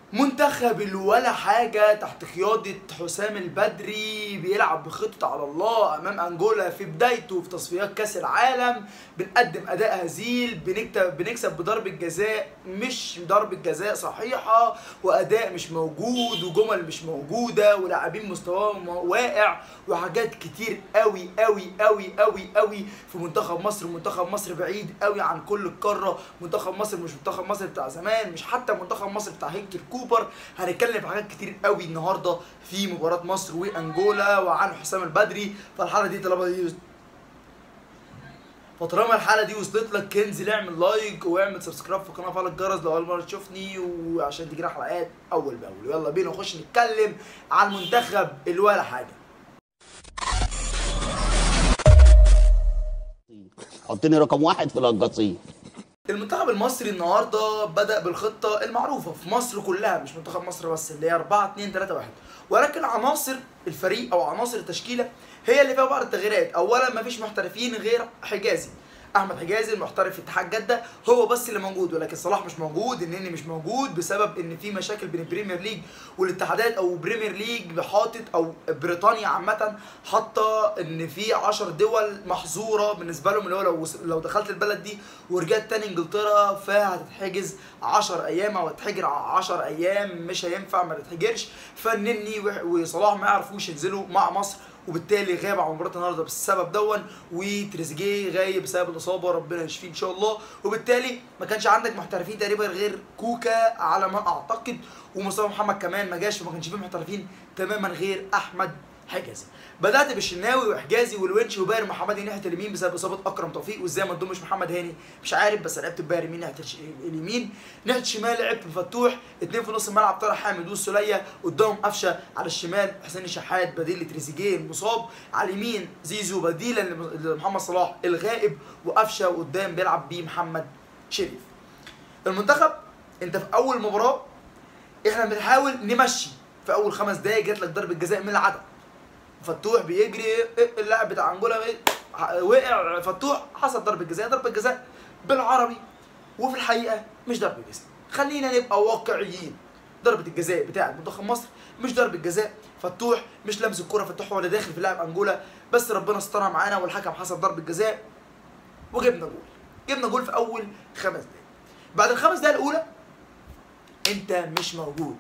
منتخب الولا حاجة تحت قيادة حسام البدري بيلعب بخطة على الله أمام أنجولا في بدايته في تصفيات كأس العالم بنقدم أداء هزيل بنكتب بنكسب بضربة جزاء مش ضربة جزاء صحيحة وأداء مش موجود وجمل مش موجودة ولاعبين مستواهم واقع وحاجات كتير قوي قوي قوي قوي قوي في منتخب مصر منتخب مصر بعيد قوي عن كل القارة منتخب مصر مش منتخب مصر بتاع زمان مش حتى منتخب مصر بتاع هيكتور كوبر هنتكلم في حاجات كتير قوي النهارده في مباراه مصر وانجولا وعن حسام البدري فالحلقه دي طالما دي فطالما الحلقه دي وصلت لك انزل اعمل لايك واعمل سبسكرايب في القناه وفعل الجرس لو اول مره تشوفني وعشان تجينا حلقات اول باول يلا بينا نخش نتكلم عن المنتخب اللي ولا حاجه حطني رقم واحد في القصيم المنتخب المصري النهارده بدأ بالخطة المعروفة في مصر كلها مش منتخب مصر بس اللي هي 4 2 3 1 ولكن عناصر الفريق او عناصر التشكيلة هي اللي فيها بعض التغييرات اولا مفيش محترفين غير حجازي احمد حجازي المحترف في اتحاد جده هو بس اللي موجود ولكن صلاح مش موجود النني مش موجود بسبب ان في مشاكل بين البريمير ليج والاتحادات او بريمير ليج حاطط او بريطانيا عامه حاطه ان في 10 دول محظوره بالنسبه لهم اللي هو لو لو دخلت البلد دي ورجعت تاني انجلترا فهتتحجز 10 ايام او هتحجر 10 ايام مش هينفع ما تتحجرش فالنني وصلاح ما يعرفوش ينزلوا مع مصر وبالتالي غاب عن مباراه النهارده بالسبب دون وتريزيجيه غايب بسبب الاصابه ربنا يشفيه ان شاء الله وبالتالي ما كانش عندك محترفين تقريبا غير كوكا على ما اعتقد ومصطفى محمد كمان ما جاش فما كانش فيه محترفين تماما غير احمد حجازي بدات بالشناوي وحجازي والونش وباير محمدي ناحيه اليمين بسبب اصابه اكرم توفيق وازاي ما تضمش محمد هاني مش عارف بس لعبت بباير يمين ناحيه اليمين ناحيه الشمال لعبت بفتوح اثنين في نص الملعب طارق حامد والسوليه قدامهم قفشه على الشمال حسين الشحات بديل لتريزيجيه المصاب على اليمين زيزو بديلا لمحمد صلاح الغائب وقفشه وقدام بيلعب بيه محمد شريف المنتخب انت في اول مباراه احنا بنحاول نمشي في اول خمس دقايق جات لك ضربه جزاء من العدم فتوح بيجري اللاعب بتاع انجولا وقع فتوح حصل ضربه جزاء ضربه جزاء بالعربي وفي الحقيقه مش ضربه جزاء خلينا نبقى واقعيين ضربه الجزاء بتاعه منتخب مصر مش ضربه جزاء فتوح مش لمس الكره فتوح هو اللي داخل في لاعب انجولا بس ربنا استرها معانا والحكم حصل ضربه جزاء وجبنا جول جبنا جول في اول خمس دقايق بعد الخمس دقايق الاولى انت مش موجود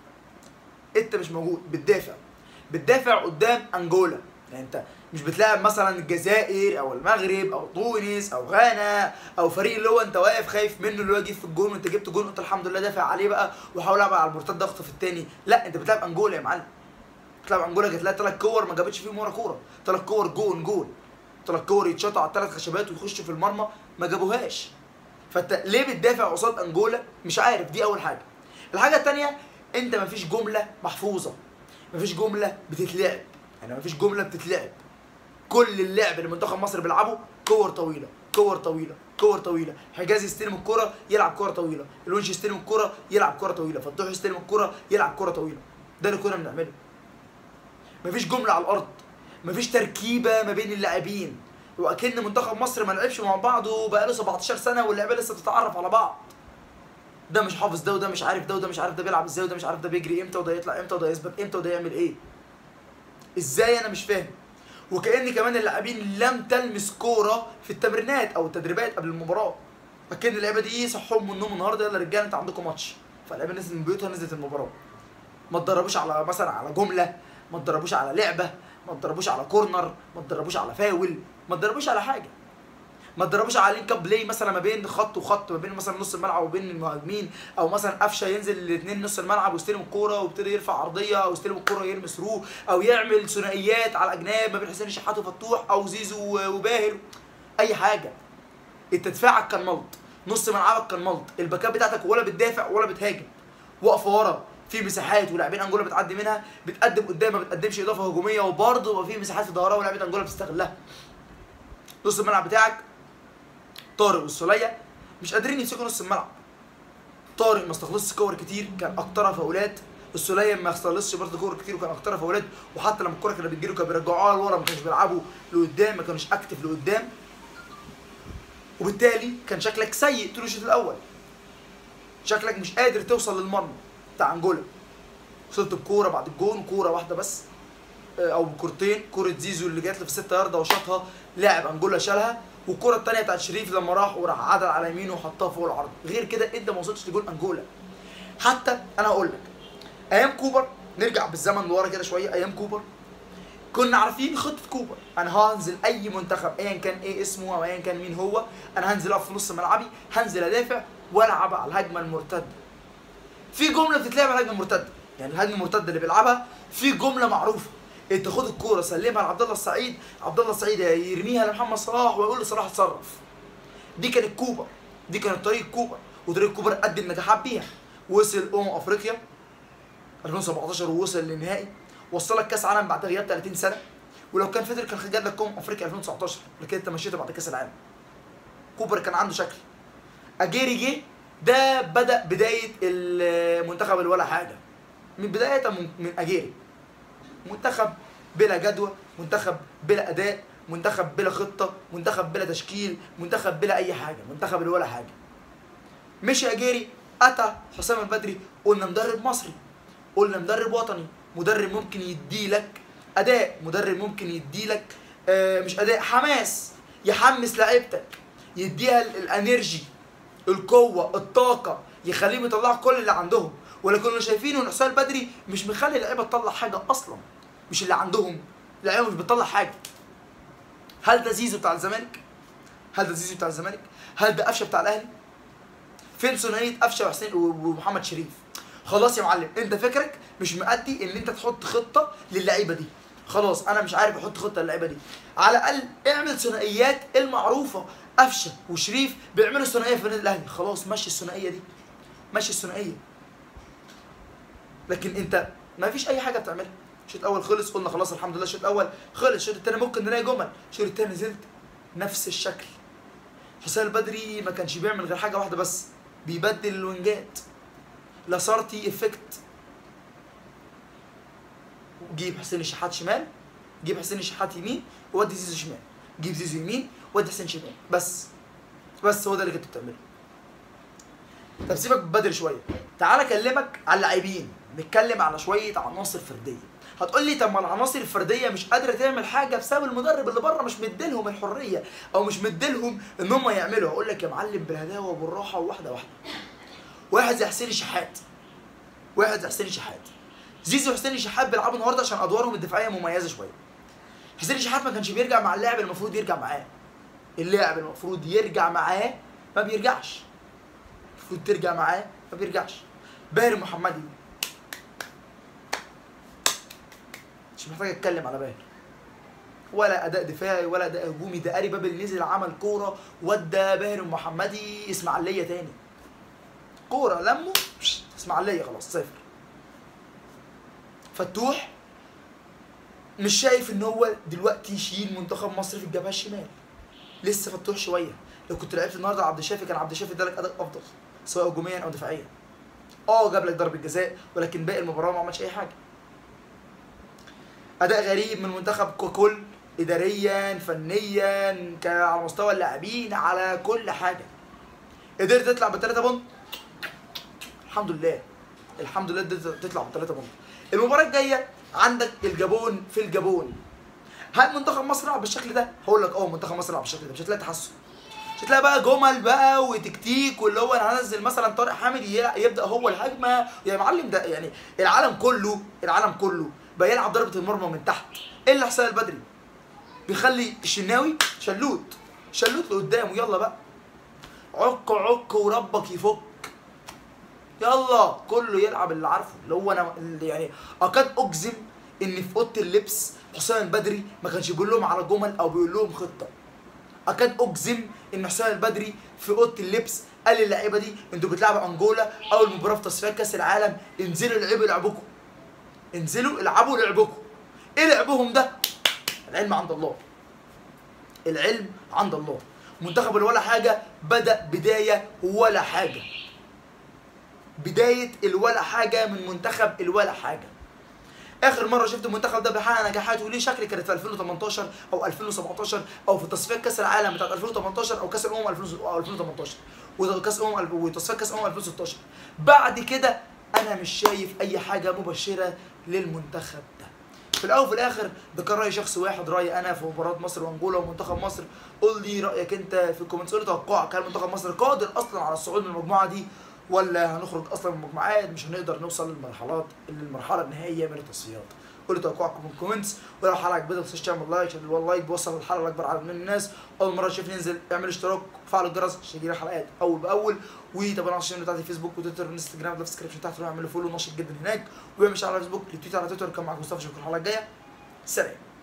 انت مش موجود بتدافع بتدافع قدام انجولا يعني انت مش بتلاعب مثلا الجزائر او المغرب او تونس او غانا او فريق اللي هو انت واقف خايف منه اللي هو يجيب في الجون وانت جبت جون قلت الحمد لله دافع عليه بقى وحاول العب على المرتد اخطف الثاني لا انت بتلعب انجولا يا معلم بتلعب انجولا جت لها ثلاث كور ما جابتش فيهم ولا كوره ثلاث كور جون جون ثلاث كور يتشطوا على الثلاث خشبات ويخشوا في المرمى ما جابوهاش فانت ليه بتدافع قصاد انجولا مش عارف دي اول حاجه الحاجه الثانيه انت مفيش جمله محفوظه مفيش جمله بتتلعب يعني مفيش جمله بتتلعب كل اللعب اللي منتخب مصر بيلعبه كور طويله كور طويله كور طويله حجازي يستلم الكره يلعب كره طويله الونش يستلم الكره يلعب كره طويله فتوح يستلم الكره يلعب كره طويله ده اللي كنا بنعمله مفيش جمله على الارض مفيش تركيبه ما بين اللاعبين واكن منتخب مصر ما لعبش مع بعضه بقاله 17 سنه واللعيبه لسه بتتعرف على بعض ده مش حافظ ده وده مش عارف ده وده مش عارف ده بيلعب ازاي وده مش عارف ده بيجري امتى وده يطلع امتى وده يثبت امتى وده يعمل ايه ازاي انا مش فاهم وكأن كمان اللاعبين لم تلمس كوره في التمرينات او التدريبات قبل المباراه فكان اللعيبه دي صحهم من النوم النهارده يلا رجاله انت عندكم ماتش فاللعيبه نزلت من بيوتها نزلت المباراه ما تدربوش على مثلا على جمله ما تدربوش على لعبه ما تدربوش على كورنر ما تدربوش على فاول ما تدربوش على حاجه ما تدربوش على لينك اب بلاي مثلا ما بين خط وخط ما بين مثلا نص الملعب وبين المهاجمين او مثلا قفشه ينزل الاثنين نص الملعب ويستلم الكوره ويبتدي يرفع عرضيه او يستلم الكوره يرمس رو او يعمل ثنائيات على الاجناب ما بين حسين الشحات وفتوح او زيزو وباهر اي حاجه انت دفاعك كان ملط نص ملعبك كان ملط الباكات بتاعتك ولا بتدافع ولا بتهاجم واقفه ورا في مساحات ولاعبين انجولا بتعدي منها بتقدم قدام ما بتقدمش اضافه هجوميه وبرضه في مساحات في ظهرها ولاعيبه انجولا بتستغلها نص الملعب بتاعك طارق والسوليه مش قادرين يمسكوا نص الملعب طارق ما استخلصش كور كتير كان اكترها فاولات السوليه ما استخلصش برضه كور كتير وكان اكترها فاولات وحتى لما الكوره كانت بتجيله كانوا بيرجعوها لورا ما كانوش بيلعبوا لقدام ما كانوش اكتف لقدام وبالتالي كان شكلك سيء طول الشوط الاول شكلك مش قادر توصل للمرمى بتاع انجولا وصلت بكوره بعد الجون كوره واحده بس آه، او بكورتين كوره زيزو اللي جات له في 6 يارده وشاطها لاعب انجولا شالها والكوره الثانيه بتاعت شريف لما راح وراح عدل على يمينه وحطها فوق العرض غير كده انت ما وصلتش لجول انجولا حتى انا هقول لك ايام كوبر نرجع بالزمن لورا كده شويه ايام كوبر كنا عارفين خطه كوبر انا هنزل اي منتخب ايا كان ايه اسمه او ايا كان مين هو انا هنزل اقف في نص ملعبي هنزل ادافع والعب على الهجمه المرتده في جمله بتتلعب على الهجمه المرتده يعني الهجمه المرتده اللي بيلعبها في جمله معروفه انت خد الكوره سلمها لعبد الله السعيد عبد الله السعيد يرميها لمحمد صلاح ويقول لصلاح اتصرف دي كانت كوبر دي كانت طريق كوبر وطريق كوبر قدم نجاحات بيها وصل امم افريقيا 2017 ووصل للنهائي وصلك كاس عالم بعد غياب 30 سنه ولو كان فضل كان جاب لك امم افريقيا 2019 لكن انت مشيته بعد كاس العالم كوبر كان عنده شكل اجيري جه ده بدا بدايه المنتخب اللي ولا حاجه من بدايه من, من اجيري منتخب بلا جدوى منتخب بلا اداء منتخب بلا خطه منتخب بلا تشكيل منتخب بلا اي حاجه منتخب اللي ولا حاجه مشي اجيري اتى حسام البدري قلنا مدرب مصري قلنا مدرب وطني مدرب ممكن يديلك اداء مدرب ممكن يديلك آه مش اداء حماس يحمس لعيبتك يديها ال- الانرجي القوه الطاقه يخليهم يطلعوا كل اللي عندهم ولا كنا شايفين ان حسام البدري مش مخلي اللعيبه تطلع حاجه اصلا مش اللي عندهم اللعيبه مش بتطلع حاجه هل ده زيزو بتاع الزمالك هل ده زيزو بتاع الزمالك هل ده قفشه بتاع الاهلي فين ثنائيه قفشه وحسين و- ومحمد شريف خلاص يا معلم انت فكرك مش مأدي ان انت تحط خطه للعيبه دي خلاص انا مش عارف احط خطه للعيبه دي على الاقل اعمل ثنائيات المعروفه قفشه وشريف بيعملوا ثنائيه في النادي الاهلي خلاص مشي الثنائيه دي مشي الثنائيه لكن انت ما فيش اي حاجه بتعملها الشوط الاول خلص قلنا خلاص الحمد لله الشوط الاول خلص الشوط الثاني ممكن نلاقي جمل الشوط الثاني نزلت نفس الشكل حسام البدري ما كانش بيعمل غير حاجه واحده بس بيبدل الوينجات لاسارتي افكت جيب حسين الشحات شمال جيب حسين الشحات يمين وودي زيزو شمال جيب زيزو يمين ودي حسين شمال بس بس هو ده اللي كنت بتعمله طب سيبك من بدري شويه تعال اكلمك على اللاعبين نتكلم على شويه عناصر فرديه هتقول لي طب ما العناصر الفرديه مش قادره تعمل حاجه بسبب المدرب اللي بره مش مديلهم الحريه او مش مديلهم ان هم يعملوا هقول لك يا معلم بالهداوه وبالراحه وواحده واحده واحد زي حسين الشحات واحد زي حسين الشحات زيزو وحسين الشحات بيلعبوا النهارده عشان ادوارهم الدفاعيه مميزه شويه حسين الشحات ما كانش بيرجع مع اللاعب المفروض يرجع معاه اللاعب المفروض يرجع معاه ما بيرجعش المفروض ترجع معاه ما بيرجعش باهر محمدي مش محتاج اتكلم على باهر ولا اداء دفاعي ولا اداء هجومي ده قاري بابل نزل عمل كوره ودى باهر محمدي اسماعيليه تاني كوره لمه بشت، اسماعيليه خلاص صفر فتوح مش شايف ان هو دلوقتي يشيل منتخب مصر في الجبهه الشمال لسه فتوح شويه لو كنت لعبت النهارده عبد الشافي كان عبد الشافي ادالك اداء افضل سواء هجوميا او دفاعيا اه جاب لك ضربه جزاء ولكن باقي المباراه ما عملش اي حاجه اداء غريب من المنتخب ككل اداريا فنيا ك- على مستوى اللاعبين على كل حاجه قدرت تطلع بثلاثه بونت الحمد لله الحمد لله قدرت تطلع بثلاثه بونت المباراه الجايه عندك الجابون في الجابون هل منتخب مصر يلعب بالشكل ده؟ هقول لك اه منتخب مصر يلعب بالشكل ده مش هتلاقي تحسن مش هتلاقي بقى جمل بقى وتكتيك واللي هو انا هنزل مثلا طارق حامد ي- يبدا هو الهجمه يا معلم ده يعني العالم كله العالم كله بقى يلعب ضربه المرمى من تحت الا حسين البدري بيخلي الشناوي شلوت شلوت لقدام ويلا بقى عك عك وربك يفك يلا كله يلعب اللي عارفه اللي هو انا اللي يعني اكاد اجزم ان في اوضه اللبس حسام البدري ما كانش بيقول لهم على جمل او بيقول لهم خطه اكاد اجزم ان حسام البدري في اوضه اللبس قال للعيبه دي انتوا بتلعبوا انجولا اول مباراه في تصفيات كاس العالم انزلوا العبوا لعبكم انزلوا العبوا لعبكم ايه لعبهم ده العلم عند الله العلم عند الله منتخب الولا حاجه بدا بدايه ولا حاجه بدايه الولا حاجه من منتخب الولا حاجه اخر مره شفت المنتخب ده بيحقق نجاحات وليه شكل كانت في 2018 او 2017 او في تصفيات كاس العالم بتاعت 2018 او كاس الامم 2000 او 2018 وكاس امم وتصفيات كاس امم 2016 بعد كده انا مش شايف اي حاجه مبشره للمنتخب ده في الاول وفي الاخر ده كان راي شخص واحد رايي انا في مباراه مصر وانجولا ومنتخب مصر قول لي رايك انت في الكومنتس قول لي توقعك هل منتخب مصر قادر اصلا على الصعود من المجموعه دي ولا هنخرج اصلا من المجموعات مش هنقدر نوصل للمرحلات للمرحله النهائيه من التصفيات قول لي توقعكم في الكومنتس ولو الحلقه عجبتك ما تنساش تعمل لايك عشان اللايك بيوصل الحلقه لاكبر عدد من الناس اول مره تشوفني ينزل اعمل اشتراك وفعل الجرس عشان يجيلك حلقات اول باول وطبعا الشانل بتاعتي فيسبوك وتويتر وانستجرام ده في الديسكربشن تحت روح اعمل فولو نشيط جدا هناك ومش على فيسبوك تويتر على تويتر كان معاك مصطفى شكرا الحلقه الجايه سلام